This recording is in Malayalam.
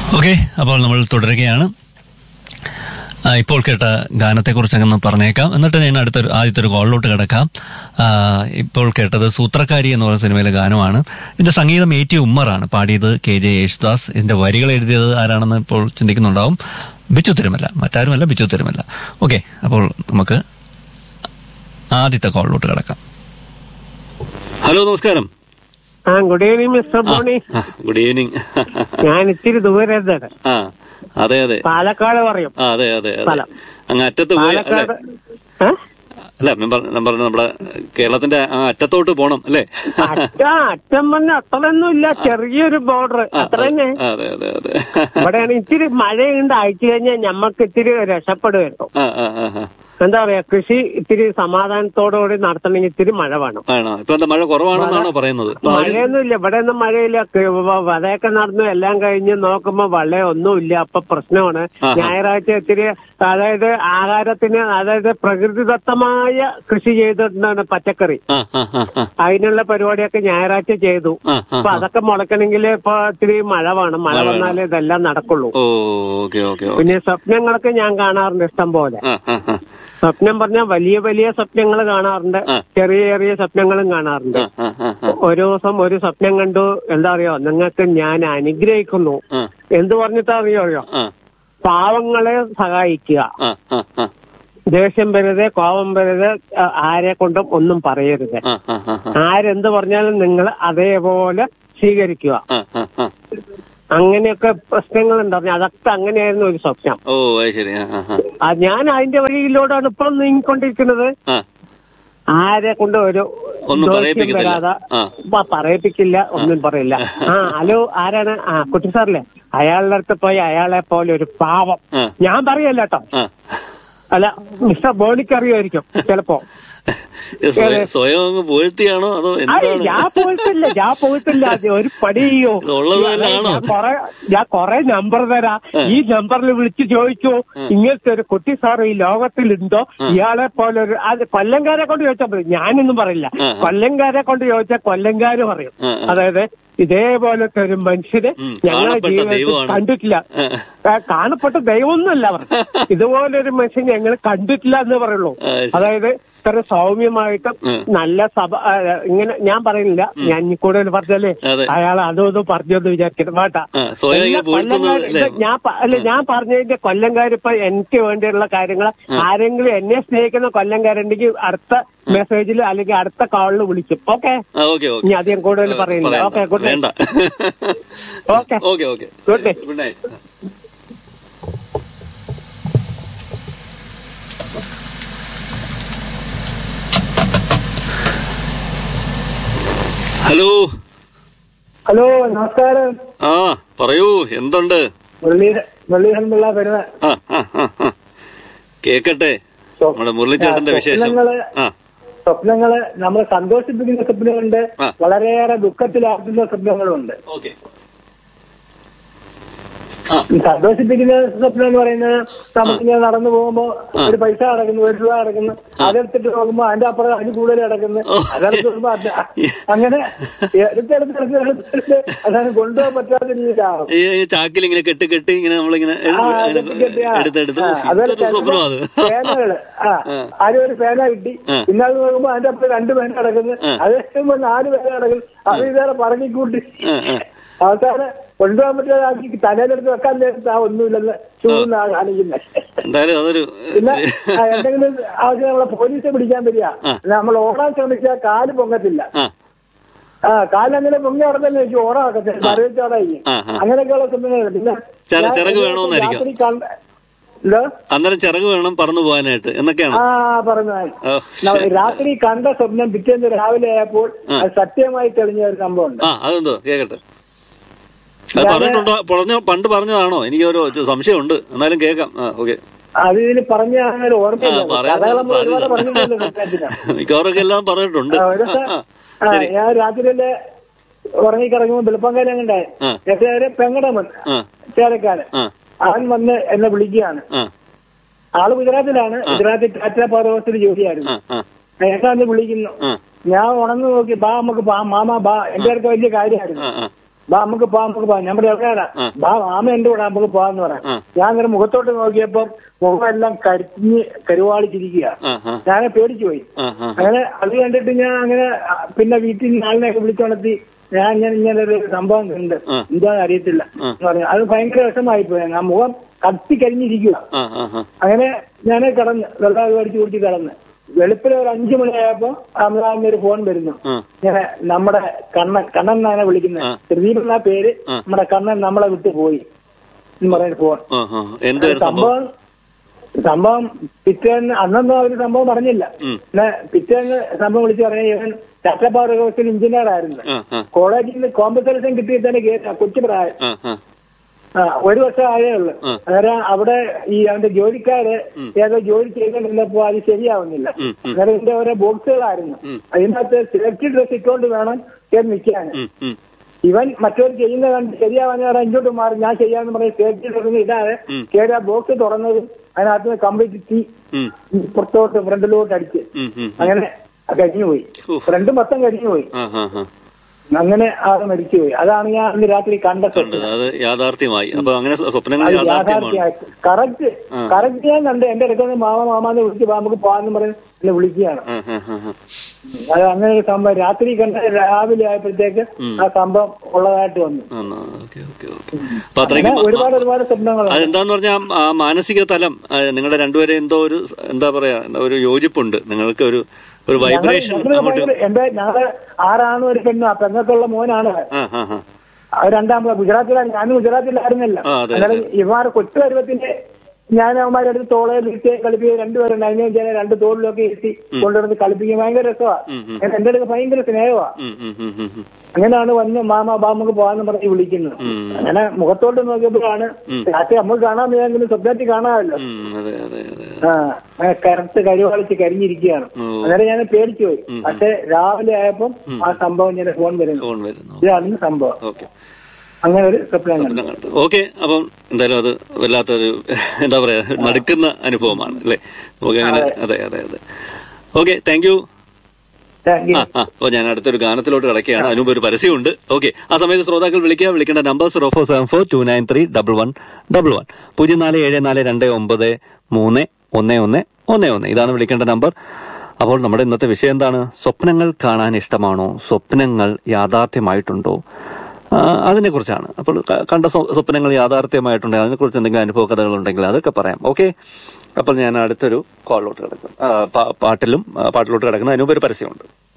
ഓക്കെ അപ്പോൾ നമ്മൾ തുടരുകയാണ് ആ, ഇപ്പോൾ കേട്ട ഗാനത്തെക്കുറിച്ച് അങ്ങ് പറഞ്ഞേക്കാം എന്നിട്ട് ഞാൻ അടുത്തൊരു ആദ്യത്തെ ഒരു കോളിലോട്ട് കിടക്കാം ആ, ഇപ്പോൾ കേട്ടത് സൂത്രക്കാരി എന്ന് പറയുന്ന സിനിമയിലെ ഗാനമാണ് ഇതിന്റെ സംഗീതം എ ടി ഉമ്മറാണ് പാടിയത് കെ ജെ യേശുദാസ് ഇതിന്റെ വരികൾ എഴുതിയത് ആരാണെന്ന് ഇപ്പോൾ ചിന്തിക്കുന്നുണ്ടാവും ബിച്ചു തിരുമല്ല മറ്റാരുമല്ല ബിച്ചു തിരുമല്ല ഓക്കെ അപ്പോൾ നമുക്ക് ആദ്യത്തെ കോളിലോട്ട് കിടക്കാം ഹലോ നമസ്കാരം ആ good evening mister Boney good evening ഞാൻ ഇത്തിരി ദൂരെ നിന്നാണ്. ആ അതെ അതെ പാലക്കാട് പറയും ആ അതെ അതെ അതെ സ്ഥലം. അങ്ങ് അറ്റത്ത് പോയി അല്ലേ പാലക്കാട് ഏ? അല്ല ഞാൻ പറഞ്ഞ ഞാൻ പറഞ്ഞ നമ്മുടെ കേരളത്തിന്റെ ആ അറ്റത്തോട്ട് പോണം അല്ലേ അറ്റ അറ്റം വന്ന് അത്രയൊന്നും ഇല്ല ചെറിയൊരു ബോർഡർ അത്ര തന്നെ അതെ അതെ അതെ ഇവിടെയാണ് ഇത്തിരി മഴയുണ്ട് അയച്ചു കഴിഞ്ഞാൽ ഞമ്മക്ക് ഇത്തിരി രക്ഷപ്പെടുമായിരുന്നു ആ ആ ആ ആ. എന്താ പറയാ കൃഷി ഇത്തിരി സമാധാനത്തോടുകൂടി നടത്തണമെങ്കിൽ ഇത്തിരി മഴ വേണം ആണോ ഇപ്പൊ എന്താ മഴ കുറവാണെന്നാണോ പറയുന്നത് ഇപ്പൊ ആഴ്ച- മഴയൊന്നും ഇല്ല ഇവിടെ ഒന്നും മഴയില്ല ക- വ- വതയൊക്കെ നടന്നു എല്ലാം കഴിഞ്ഞ് നോക്കുമ്പോ വെള്ളം ഒന്നുമില്ല അപ്പൊ പ്രശ്നമാണ് ആഹാ. ഞായറാഴ്ച ഇത്തിരി അതായത് ആഹാരത്തിന് അതായത് പ്രകൃതിദത്തമായ കൃഷി ചെയ്തിട്ടുണ്ടാണ് പച്ചക്കറി ആ ആ ആ ആ അതിനുള്ള പരിപാടിയൊക്കെ ഞായറാഴ്ച ചെയ്തു ആ ആ അപ്പൊ അതൊക്കെ മുളക്കണമെങ്കിൽ ഇപ്പൊ ഇത്തിരി മഴ വേണം മഴ വന്നാലേ ഇതെല്ലാം നടക്കുള്ളൂ ഓ ഓക്കെ ഓക്കെ ഓക്കെ പിന്നെ സ്വപ്നങ്ങളൊക്കെ ഞാൻ കാണാറുണ്ട് ഇഷ്ടം പോലെ ആ ആ ആ സ്വപ്നം പറഞ്ഞാൽ വലിയ വലിയ സ്വപ്നങ്ങൾ കാണാറുണ്ട് ആ. ചെറിയ ചെറിയ സ്വപ്നങ്ങളും കാണാറുണ്ട് ആ ആ ആ ആ ഒരു ദിവസം ഒരു സ്വപ്നം കണ്ടു എന്താ അറിയോ നിങ്ങൾക്ക് ഞാൻ അനുഗ്രഹിക്കുന്നു ആ എന്ത് പറഞ്ഞിട്ടാ അറിയോ അറിയോ ആ പാവങ്ങളെ സഹായിക്കുക ആ ആ ആ ദേഷ്യം വരരുത് കോപം വരരുത് ആ, ആരെ കൊണ്ടും ഒന്നും പറയരുത് ആ ആ ആ ആ ആരെന്ത് പറഞ്ഞാലും നിങ്ങൾ അതേപോലെ സ്വീകരിക്കുക ആ ആ ആ അങ്ങനെയൊക്കെ പ്രശ്നങ്ങൾ ഉണ്ടായിരുന്നു അതൊക്കെ അങ്ങനെയായിരുന്നു ഒരു സ്വപ്നം ഓ അത് ശരി ആ ആ ആ ആ, ഞാൻ അതിന്റെ വഴിയിലൂടെയാണ് ഇപ്പോൾ നീങ്ങിക്കൊണ്ടിരിക്കുന്നത് ആ ആരെ കൊണ്ട് ഒരു ഒന്നും ദോഷ്യം പറയിപ്പിക്കത്തില്ല. വരാതെ ആ. പ- പറയിപ്പിക്കില്ല ഒന്നും പറയില്ല ആ ഹലോ ആരാണ് ആ കുട്ടി സാറല്ലേ അയാളുടെ അടുത്ത് പോയി അയാളെ പോലെ ഒരു പാവം ആ. ഞാൻ പറയല്ല കേട്ടോ ആ അല്ല മിസ്റ്റർ ബോണിക്ക് അറിയുമായിരിക്കും ചിലപ്പോ ഇത് സ്വയം- സ്വയം അങ്ങ് പുകഴ്ത്തിയാണോ അതോ അയ്യ, എന്താണ് ഞാൻ പോയിട്ടില്ല ഞാൻ പോയിട്ടില്ല അത് ഒരു പടി ചെയ്യോ ഇത് ഉള്ളത് തന്നെയാണോ? ഞാൻ കൊറേ ഞാൻ കൊറേ നമ്പർ തരാം ഈ നമ്പറിൽ വിളിച്ച് ചോദിച്ചു ഇങ്ങനത്തെ ഒരു കുട്ടി സാർ ഈ ലോകത്തിലുണ്ടോ ഇയാളെ പോലെ ഒരു അത് കൊല്ലംകാരെ കൊണ്ട് ചോദിച്ചാൽ മതി ഞാനൊന്നും പറയില്ല ആ, ആ. കൊല്ലംകാരെ കൊണ്ട് ചോദിച്ചാൽ കൊല്ലംകാര് പറയും ആ, ആ. അതായത് ഇതേപോലത്തെ ഒരു മനുഷ്യനെ ഉം, ഞങ്ങളുടെ കാണപ്പെട്ട ജീവിതത്തിൽ ദൈവമാണ്. കണ്ടിട്ടില്ല ആ. ആ, കാണപ്പെട്ട ദൈവമൊന്നുമല്ല അവർ ഇതുപോലൊരു മനുഷ്യൻ ഞങ്ങൾ കണ്ടിട്ടില്ല എന്ന് പറയുള്ളൂ ആ, ശരി. അതായത് ഇത്ര സൗമ്യമായിട്ടും ഉം. നല്ല സഭ ആ, ഇങ്ങനെ ഞാൻ പറയുന്നില്ല ഞാൻ ഇനി കൂടുതൽ പറഞ്ഞാലേ അതെ. അയാൾ അതും ഇതും പറഞ്ഞൊന്ന് വിചാരിക്കണം വേട്ടാ ആ, സ്വയം ഇങ്ങനെ എല്ലാ പുകഴ്ത്തുന്നത് കൊല്ലംകാര് അല്ലേ? ഇത് ഞാൻ പ- അല്ല ഞാൻ പറഞ്ഞതിന്റെ കൊല്ലംകാരിപ്പോ എനിക്ക് വേണ്ടിയുള്ള കാര്യങ്ങൾ ആരെങ്കിലും എന്നെ സ്നേഹിക്കുന്ന കൊല്ലംകാരുണ്ടെങ്കിൽ അടുത്ത മെസ്സേജിൽ അല്ലെങ്കിൽ അടുത്ത കോളിൽ വിളിക്കും ഓക്കെ ആ ഓക്കെ ഓക്കെ ഇനി അധികം കൂടുതൽ പറയുന്നില്ല ഓക്കെ ഗുഡ് വേണ്ട okay okay okay Good night. Good night hello hello നമസ്കാരം ആ പറയൂ എന്തുണ്ട് വെള്ളിഹൻ പിള്ള പെരുന്ന ആ ആ ആ ആ. കേക്കട്ടെ നമ്മുടെ മുരളിച്ചേട്ടന്റെ വിശേഷം സ്വപ്നങ്ങള് ആ സ്വപ്നങ്ങള് നമ്മളെ സന്തോഷിപ്പിക്കുന്ന സ്വപ്നങ്ങളുണ്ട് ആ. വളരെയേറെ ദുഃഖത്തിലാക്കുന്ന സ്വപ്നങ്ങളുണ്ട് ഓക്കെ ആ ഈ സന്തോഷിപ്പിക്കുന്ന സ്വപ്നം എന്ന് പറയുന്നത് നമുക്കിങ്ങനെ നടന്നു പോകുമ്പോ ഒരു പൈസ അടക്കുന്നു ഒരു രൂപ അടക്കുന്നു അതെടുത്തിട്ട് നോക്കുമ്പോ അതിന്റെ അപ്പുറം അതിന് കൂടുതൽ അടക്കുന്നു ഓ. അതെടുത്ത് നോക്കുമ്പോ അത് അങ്ങനെ എടുത്തെടുത്ത് എടുത്ത് അതാണ് കൊണ്ടുപോകാൻ പറ്റാത്ത രീതിയിലാവും ഈ ഈ ചാക്കിൽ ഇങ്ങനെ കെട്ടി കെട്ടി ഇങ്ങനെ നമ്മളിങ്ങനെ ആ, ഇങ്ങനെ കെട്ടി കെട്ടി, ആ. എടുത്തെടുത്ത് ആ, അതുപോലെ ഇതൊരു സ്വപ്നം അത് പേനകള് ആ ആരും ഒരു പേന കിട്ടി പിന്നെ അത് നോക്കുമ്പോ അതിന്റെ അപ്പുറം രണ്ട് പേന കിടക്കുന്നു അത് കഴിയുമ്പോ നാല് പേന കിടക്കുന്നു അത് ഇതേറെ പറങ്ങിക്കൂട്ടി ആ, ആ. അവസാനം കൊണ്ടുപോകാൻ പറ്റാതെ തലയിലെടുത്ത് വെക്കാൻ നേരത്ത് ആ ഒന്നുമില്ലെന്ന് ചൂടുന്ന കാണിക്കുന്നത് എന്തായാലും അതൊരു പിന്നെ ആ, എന്തെങ്കിലും ആവശ്യം നമ്മളെ പോലീസ് പിടിക്കാൻ വരിക നമ്മൾ ഓടാൻ ശ്രമിച്ചാൽ കാല് പൊങ്ങത്തില്ല ആ ആ കാലങ്ങനെ പൊങ്ങി നടന്നല്ലേ എനിക്ക് ഓടാക്കത്തില്ല മറിവച്ചോടായി ആ, ആ. അങ്ങനെയൊക്കെയുള്ള സമയങ്ങൾ പിന്നെ ചില ഞാൻ ചിറക് വേണമെന്നായിരിക്കും. രാത്രി കണ്ട എന്തോ അന്നേരം ചിറക് വേണം പറന്നു പോകാനായിട്ട് എന്നൊക്കെയാണ് ആ പറഞ്ഞു ഓ, ന- രാത്രി കണ്ട സ്വപ്നം പിറ്റേന്ന് രാവിലെ ആയപ്പോൾ അത് സത്യമായി തെളിഞ്ഞ ഒരു സംഭവമുണ്ട് ആ അതെന്തോ കേക്കട്ടെ അത് പറഞ്ഞിട്ടുണ്ടോ പറഞ്ഞ പണ്ട് പറഞ്ഞതാണോ എനിക്ക് ഒരു സംശയമുണ്ട് എന്നാലും കേക്കാം ആ ഓക്കെ അത് ഇതിൽ പറഞ്ഞ അങ്ങനെ ഓർമ്മയില്ല ആ, പറയാൻ കഥകൾ നമ്മൾ ഒരുപാട് സാധ്യത. പറഞ്ഞിട്ടുണ്ട് സ്വപ്നത്തിന് മിക്കവാറൊക്കെ എല്ലാം പറഞ്ഞിട്ടുണ്ട് ആ, ഒരു ദിവസം, ആ, ആ, ശരി ഞാൻ രാത്രിയിലെ ഉറങ്ങിക്കിറങ്ങുമ്പോ വെളുപ്പങ്കാലം കണ്ടേ ആ. എന്റെ പെങ്ങടമൻ ആ ചേരക്കാരൻ ആ അവൻ വന്ന് എന്നെ വിളിക്കുകയാണ് ആ ആള് ഗുജറാത്തിലാണ് ഗുജറാത്തിൽ ടാറ്റ പവർ ഹൗസിൽ ജോലിയായിരുന്നു ആ ആ ഏട്ടാ എന്ന് വിളിക്കുന്നു ആ ഞാൻ ഉണർന്നു നോക്കി ബാ നമുക്ക് ബാ മാമ ബാ എന്റെ അടുത്ത് വലിയ കാര്യമായിരുന്നു ആ ആ ബാ നമുക്ക് പോവാം നമുക്ക് പോവാം ഞാൻ പറയാം എവിടെയാണ് ബാ മാമ എന്റെ കൂടെ നമുക്ക് പോവാന്ന് പറയാം ഞാൻ അങ്ങനെ മുഖത്തോട്ട് നോക്കിയപ്പോ മുഖമെല്ലാം കരിഞ്ഞ് കരുവാളിച്ചിരിക്കുക ആ ആ ഞാൻ പേടിച്ചു പോയി ആ ആ അങ്ങനെ അത് കണ്ടിട്ട് ഞാൻ അങ്ങനെ ആ, പിന്നെ വീട്ടിൽ നിന്ന് ആളിനെയൊക്കെ വിളിച്ചുണർത്തി ഞാൻ ഇങ്ങനെ ഇങ്ങനെ ഒരു സംഭവം കണ്ട് എന്താന്ന് അറിയത്തില്ല എന്ന് പറഞ്ഞു അത് ഭയങ്കര വിഷമായി പോയി ആ മുഖം കത്തി കരിഞ്ഞിരിക്കുക ആ ആ ആ അങ്ങനെ ഞാൻ കടന്ന് വെള്ളം അടിച്ചു കുടിച്ച് കടന്ന് വെളുപ്പിലെ ഒരു അഞ്ചു മണിയായപ്പോ അമൃതാമിന് ഒരു ഫോൺ വരുന്നു ആ. ഇങ്ങനെ നമ്മുടെ കണ്ണൻ കണ്ണൻ എന്നാണ് വിളിക്കുന്നത് പ്രദീപ് എന്ന പേര് നമ്മുടെ കണ്ണൻ നമ്മളെ വിട്ടു പോയി എന്ന് പറയുന്ന ഫോൺ ആ ആ എന്തായിരുന്നു സംഭവം സംഭവം സംഭവം പിറ്റേന്ന് അന്നൊന്നും അവര് സംഭവം പറഞ്ഞില്ല പിന്നെ പിറ്റേന്ന് സംഭവം വിളിച്ചു പറഞ്ഞ ഇവൻ ചട്ടപ്പാറ ഹോസ്റ്റൽ എഞ്ചിനീയർ ആയിരുന്നു ആ ആ കോളേജിൽ നിന്ന് കോമ്പൻസേഷൻ കിട്ടിയതിന്റെ കേസ് കൊച്ചു പ്രായം ആ ആ ആ ഒരു വർഷം ആയേ ഉള്ളു അന്നേരം അവിടെ ഈ അവന്റെ ജോലിക്കാര് ഏതോ ജോലി ചെയ്തുകൊണ്ടിരുന്നപ്പോ അത് ശരിയാവുന്നില്ല അന്നേരം ഇതിന്റെ ഓരോ ബോക്സുകളായിരുന്നു അതിനകത്ത് സെലക്ട് ഡ്രസ് ഇട്ടുകൊണ്ട് വേണം കയറി നിൽക്കാൻ ഉം, ഉം. ഇവൻ മറ്റൊരു ചെയ്യുന്ന കണ്ട് ശരിയാവാൻ നേരം ഇങ്ങോട്ട് മാറി ഞാൻ ചെയ്യാന്ന് പറഞ്ഞ് സേഫ്റ്റി ഡ്രസ് ഇടാതെ കയറി ആ ബോക്സ് തുറന്നതും അതിനകത്ത് കംപ്ലീറ്റ് തീ ഉം. പുറത്തോട്ട് ഫ്രണ്ടിലോട്ട് അടിച്ച് ഉം, ഉം. അങ്ങനെ കരിഞ്ഞുപോയി ഉഫ്. ഫ്രണ്ട് മൊത്തം കരിഞ്ഞുപോയി ആ ആ ആ അങ്ങനെ ആൾ മരിച്ചുപോയി അതാണ് ഞാൻ അന്ന് രാത്രി കണ്ട കണ്ടത് അത് യാഥാർത്ഥ്യമായി അപ്പൊ അങ്ങനെ സ്വ- സ്വപ്നങ്ങൾ അത് യാഥാർത്ഥ്യമാണ് യാഥാർത്ഥ്യമായിട്ട് കറക്റ്റ് കറക്റ്റ് ഞാൻ കണ്ട് എന്റെ അടുത്ത് മാമ മാമാന്ന് വിളിച്ച് വാ, നമുക്ക് പോകാന്ന് പറഞ്ഞ് എന്നെ വിളിക്കുകയാണ് ആ, ആ, ആ, ആ. അത് അങ്ങനെ ഒരു സംഭവം രാത്രി കണ്ട രാവിലെ ആയപ്പോഴത്തേക്ക് ആ സംഭവം ഉള്ളതായിട്ട് വന്നു ആ, ആ, ഓക്കെ ഓക്കെ ഓക്കെ അപ്പൊ അത്രയ്ക്ക് അങ്ങനെ ഒരുപാട് ഒരുപാട് സ്വപ്നങ്ങളുണ്ട് അതെന്താന്ന് പറഞ്ഞാൽ ആ മാനസിക തലം ആ, നിങ്ങളുടെ രണ്ടുപേരെ എന്തോ ഒരു സ്- എന്താ പറയാ എന്താ ഒരു യോജിപ്പുണ്ട് നിങ്ങൾക്ക് ഒരു ഒരു വൈബ്രേഷൻ ഞങ്ങള് അങ്ങോട്ട് ഭയങ്കര- എന്റെ ഞങ്ങള് ആറാണും ഒരു പെണ്ണും ആ പെങ്ങൾക്കുള്ള മോനാണ് ആ ആ ആ അത് രണ്ടാമത് ഗുജറാത്തിലാണ് ഞാനും ഗുജറാത്തിലായിരുന്നില്ല ആ, അതെ, അന്നേരം ഇവന്മാർ കൊച്ചു പരുവത്തിന്റെ ഞാൻ അവന്മാരുടെ അടുത്ത് തോളയിൽ ഇരുത്തി കളിപ്പിക്കുക രണ്ടുപേരും അതിനെ ചില രണ്ട് തോളിലൊക്കെ ഇരുത്തി കൊണ്ടുവന്ന് കളിപ്പിക്കും ഭയങ്കര രസമാണ് എന്റെ അടുത്ത് ഭയങ്കര സ്നേഹമാണ് ഉം, ഉം, ഉം, ഉം, ഉം. അങ്ങനെയാണ് വന്ന് മാമ ബാ നമുക്ക് പോകാന്ന് പറഞ്ഞ് വിളിക്കുന്നത് അങ്ങനെ മുഖത്തോട്ട് നോക്കിയപ്പോഴാണ് രാത്രി നമുക്ക് കാണാൻ വയ്യെങ്കിലും സ്വപ്നത്തിൽ കാണാമല്ലോ ഉം, അതെ അതെ അതെ ആ അങ്ങനെ കറുത്ത് കരുവാളിച്ച് കരിഞ്ഞിരിക്കുകയാണ് ഓ. അന്നേരം ഞാൻ പേടിച്ചു പോയി പക്ഷെ രാവിലെ ആയപ്പം ആ സംഭവം ഞാൻ ഫോൺ വരുന്നു ഫോൺ വരുന്നു ഇതാണ് സംഭവം ഓക്കെ അങ്ങനെ ഒരു സ്വപ്നം കണ്ടു ഓക്കെ അപ്പം എന്തായാലും അത് വല്ലാത്തൊരു എന്താ പറയാ നടുക്കുന്ന അനുഭവമാണ് അല്ലേ നമുക്ക് അങ്ങനെ അതെ അതെ അതെ okay thank you thank you ആ ആ അപ്പൊ ഞാൻ അടുത്തൊരു ഗാനത്തിലോട്ട് കിടക്കുകയാണ് അതിനുമ്പ് ഒരു പരസ്യമുണ്ട് ഓക്കെ ആ സമയത്ത് ശ്രോതാക്കൾ വിളിക്കുക വിളിക്കേണ്ട number zero four seven four two nine three double one double one പൂജ്യം നാല് ഏഴ് നാല് രണ്ട് ഒമ്പത് മൂന്ന് ഒന്ന് ഒന്ന് ഒന്ന് ഒന്ന് ഇതാണ് വിളിക്കേണ്ട നമ്പർ അപ്പോൾ നമ്മുടെ ഇന്നത്തെ വിഷയം എന്താണ് സ്വപ്നങ്ങൾ കാണാൻ ഇഷ്ടമാണോ സ്വപ്നങ്ങൾ യാഥാർത്ഥ്യമായിട്ടുണ്ടോ ആ, അതിനെക്കുറിച്ചാണ് അപ്പോൾ ക- കണ്ട സ്വ- സ്വപ്നങ്ങൾ യാഥാർത്ഥ്യമായിട്ടുണ്ടെങ്കിൽ അതിനെക്കുറിച്ച് എന്തെങ്കിലും അനുഭവ കഥകൾ ഉണ്ടെങ്കിൽ അതൊക്കെ പറയാം ഓക്കെ അപ്പോൾ ഞാൻ അടുത്തൊരു കോളിലോട്ട് കിടക്കും ആ, പാ- പാട്ടിലും ആ, പാട്ടിലോട്ട് കിടക്കുന്ന അതിനുമ്പ് ഒരു പരസ്യമുണ്ട്